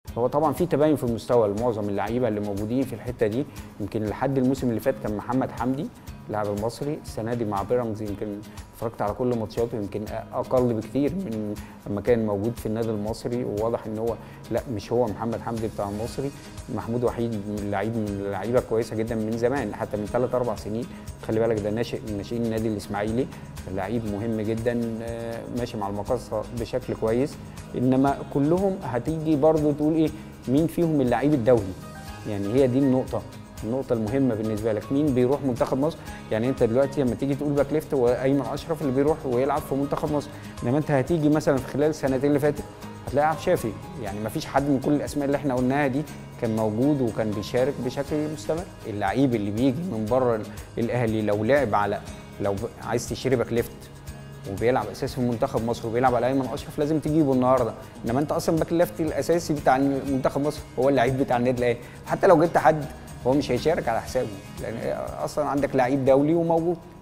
هو طبعا في تباين في المستوى لمعظم اللعيبه اللي موجودين في الحته دي يمكن لحد الموسم اللي فات كان محمد حمدي اللاعب المصري السنه دي مع بيراميدز يمكن اتفرجت على كل ماتشاته يمكن اقل بكتير من لما كان موجود في النادي المصري وواضح ان هو لا مش هو محمد حمدي بتاع المصري محمود وحيد من لعيب من اللعيبه كويسه جدا من زمان حتى من ثلاث اربع سنين خلي بالك ده ناشئ من ناشئين النادي الاسماعيلي لعيب مهم جدا آه، ماشي مع المقاصه بشكل كويس انما كلهم هتيجي برضو تقول ايه مين فيهم اللعيب الدولي يعني هي دي النقطه النقطة المهمة بالنسبة لك مين بيروح منتخب مصر يعني انت دلوقتي لما تيجي تقول باك ليفت هو ايمن اشرف اللي بيروح ويلعب في منتخب مصر انما انت هتيجي مثلا في خلال السنتين اللي فاتت هتلاقي عبد شافي يعني ما فيش حد من كل الاسماء اللي احنا قلناها دي كان موجود وكان بيشارك بشكل مستمر اللعيب اللي بيجي من بره الاهلي لو لعب على لو عايز تشتري باك ليفت وبيلعب اساسي في منتخب مصر وبيلعب على ايمن اشرف لازم تجيبه النهارده انما انت اصلا باك ليفت الاساسي بتاع منتخب مصر هو اللعيب بتاع النادي الاهلي حتى لو جبت حد هو مش هيشارك على حسابه لان اصلا عندك لعيب دولي وموجود